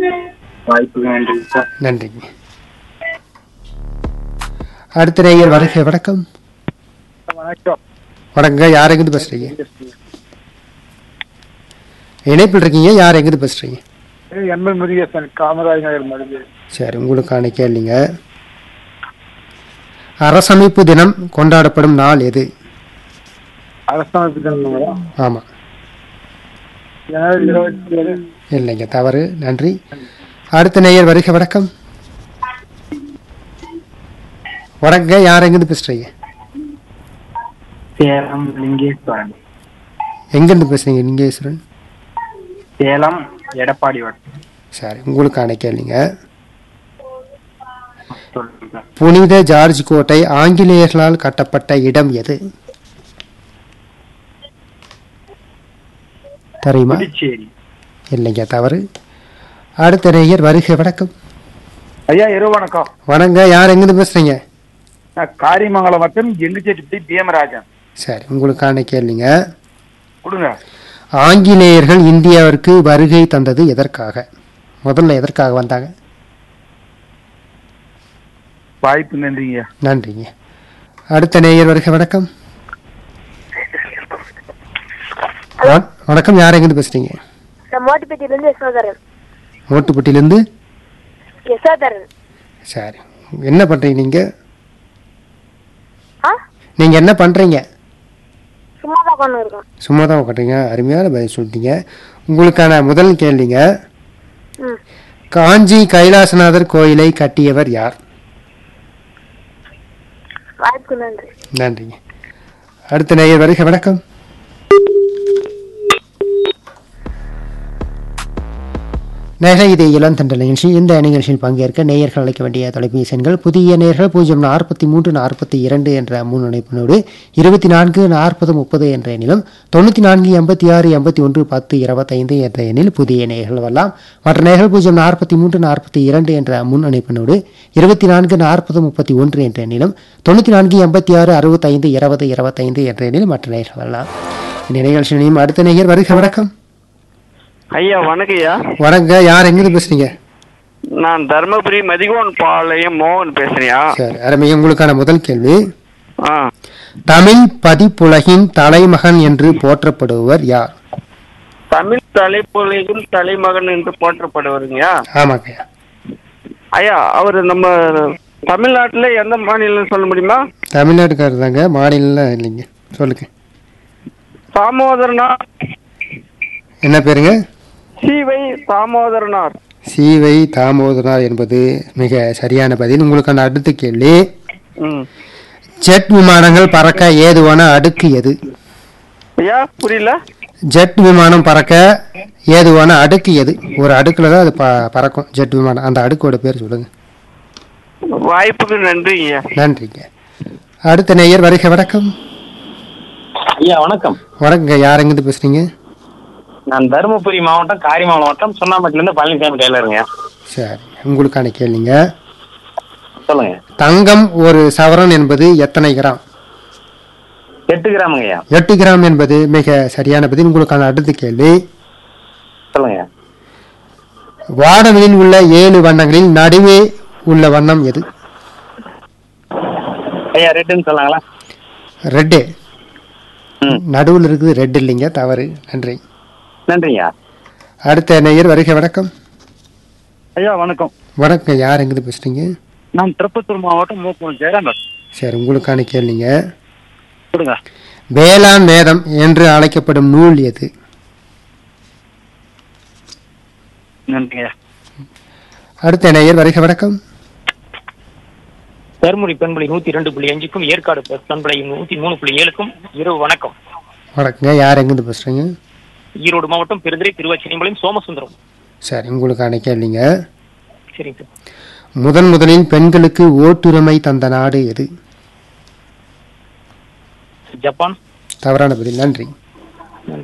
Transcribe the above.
வாய்ப்புக்கு நன்றி சார் நன்றிங்க அடுத்த நேயர் வருகை வணக்கம் வணக்கம் வணக்கங்க யார் எங்கிருந்து பேசுறீங்க இணைப்பில் இருக்கீங்க யார் எங்கிருந்து பேசுறீங்க எம்எல் முருகேசன் காமராஜ் நகர் மருந்து சரி உங்களுக்கான கேள்விங்க அரசமைப்பு தினம் கொண்டாடப்படும் நாள் எது அரசமைப்பு தினம் ஆமாம் ஜனவரி இருபத்தி ஏழு இல்லைங்க தவறு நன்றி அடுத்த நேயர் வருகை வணக்கம் வணக்கங்க யார் எங்கிருந்து பேசுறீங்க சேலம் லிங்கேஸ்வரன் எங்கிருந்து பேசுறீங்க லிங்கேஸ்வரன் சேலம் எடப்பாடி வட்டம் சரி உங்களுக்கான கேள்விங்க சொல்லுங்க புனித ஜார்ஜ் கோட்டை ஆங்கிலேயர்களால் கட்டப்பட்ட இடம் எது தெரியுமா புதுச்சேரி இல்லைங்க தவறு அடுத்த நேயர் வருகை வணக்கம் ஐயா இரு வணக்கம் வணங்க யார் எங்கிருந்து பேசுறீங்க நான் காரியமங்கலம் மற்றும் எங்குச்செட்டி பீமராஜன் சரி உங்களுக்கான கேள்விங்க கொடுங்க ஆங்கிலேயர்கள் இந்தியாவிற்கு வருகை தந்தது எதற்காக முதல்ல எதற்காக வந்தாங்க வாய்ப்பு நன்றிங்க நன்றிங்க அடுத்த நேயர் வருகை வணக்கம் வ- வணக்கம் யார் எங்கிருந்து பேசுறீங்க நான் மோட்டுப்பேட்டியிலேருந்து யசோதரன் ஓட்டுப்பட்டியிலேருந்து யசோதரன் சரி என்ன பண்றீங்க நீங்க ஆ நீங்க என்ன பண்றீங்க சும்மா தான் உட்காந்து இருக்கோம் சும்மா தான் உட்காந்துங்க அருமையான பதில் சொல்லிட்டீங்க உங்களுக்கான முதல் கேள்விங்க ம் காஞ்சி கைலாசநாதர் கோயிலை கட்டியவர் யார் வாய்ப்பு நன்றி நன்றிங்க அடுத்த நேயர் வருகை வணக்கம் நேரம் இது இளந்தண்டல் நிகழ்ச்சி இந்த நிகழ்ச்சியில் பங்கேற்க நேயர்கள் அழைக்க வேண்டிய தொலைபேசி எண்கள் புதிய நேயர்கள் பூஜ்ஜியம் நாற்பத்தி மூன்று நாற்பத்தி இரண்டு என்ற முன்னிணைப்பினோடு இருபத்தி நான்கு நாற்பது முப்பது என்ற எண்ணிலும் தொண்ணூற்றி நான்கு எண்பத்தி ஆறு எண்பத்தி ஒன்று பத்து இருபத்தைந்து என்ற எண்ணில் புதிய நேயர்கள் வரலாம் மற்ற நேயர்கள் பூஜ்ஜியம் நாற்பத்தி மூன்று நாற்பத்தி இரண்டு என்ற முன்னிணைப்பினோடு இருபத்தி நான்கு நாற்பது முப்பத்தி ஒன்று என்ற எண்ணிலும் தொண்ணூற்றி நான்கு எண்பத்தி ஆறு அறுபத்தைந்து இருபது இருபத்தைந்து என்ற எண்ணில் மற்ற நேயர்கள் வரலாம் இந்த நிகழ்ச்சியினையும் அடுத்த நேயர் வருக வணக்கம் ஐயா வணக்கம்யா வணங்க யார் எங்கிருந்து பேசுறீங்க நான் தர்மபுரி மதிகோன் பாளையம் மோகன் பேசுறியா சரி அருமை உங்களுக்கான முதல் கேள்வி ஆ தமிழ் பதிப்புலகின் தலைமகன் என்று போற்றப்படுபவர் யார் தமிழ் தலைப்பொழியும் தலைமகன் என்று போற்றப்படுவருங்கய்யா ஆமாங்க ஐயா அவர் நம்ம தமிழ்நாட்டுல எந்த மாநிலம் சொல்ல முடியுமா தமிழ்நாட்டுக்காரர் தாங்க மாநிலம் இல்லைங்க சொல்லுங்க தாமோதரனார் என்ன பேருங்க சிவை தாமோதரனார் சீவை தாமோதரனார் என்பது மிக சரியான பதில் உங்களுக்கான அடுத்த கேள்வி ம் ஜெட் விமானங்கள் பறக்க ஏதுவான அடுக்கு எது ஐயா புரியல ஜெட் விமானம் பறக்க ஏதுவான அடுக்கு எது ஒரு அடுக்குல தான் அது ப பறக்கும் ஜெட் விமானம் அந்த அடுக்கோட பேர் சொல்லுங்க வாய்ப்புக்கு நன்றி ஐயா நன்றிங்க அடுத்த நேயர் வருகை வணக்கம் ஐயா வணக்கம் வணக்கங்க யார் எங்கிருந்து பேசுறீங்க நான் தருமபுரி மாவட்டம் காரிமங்கலம் மாவட்டம் சுண்ணாம்பட்டில இருந்து பழனிசாமி டெய்லருங்க சரி உங்களுக்கான கேள்விங்க சொல்லுங்க தங்கம் ஒரு சவரன் என்பது எத்தனை கிராம் எட்டு கிராமுங்க ஐயா எட்டு கிராம் என்பது மிக சரியான பதில் உங்களுக்கான அடுத்த கேள்வி சொல்லுங்க வானவிலில் உள்ள ஏழு வண்ணங்களில் நடுவே உள்ள வண்ணம் எது ஐயா ரெட்டுன்னு சொன்னாங்களா ரெட்டு ம் நடுவில் இருக்குது ரெட் இல்லைங்க தவறு நன்றி நன்றிங்க அடுத்த நேயர் வருகை வணக்கம் ஐயா வணக்கம் வணக்கம் யார் எங்கிருந்து பேசுறீங்க நான் திருப்பத்தூர் மாவட்டம் மூக்கம் ஜெயராமர் சரி உங்களுக்கான கேள்விங்க கொடுங்க வேளாண் வேதம் என்று அழைக்கப்படும் நூல் எது நன்றிங்க அடுத்த நேயர் வருகை வணக்கம் தருமபுரி பண்பலை நூத்தி இரண்டு புள்ளி அஞ்சுக்கும் ஏற்காடு பண்பலை நூத்தி மூணு புள்ளி ஏழுக்கும் இரவு வணக்கம் வணக்கங்க யார் எங்கிருந்து பேசுறீங்க ஈரோடு மாவட்டம் பெருந்துறை திருவச்சினிமலையும் சோமசுந்தரம் சரி உங்களுக்கான கேள்விங்க சரிங்க சார் முதன் முதலில் பெண்களுக்கு ஓட்டுரிமை தந்த நாடு எது ஜப்பான் தவறான பதில் நன்றி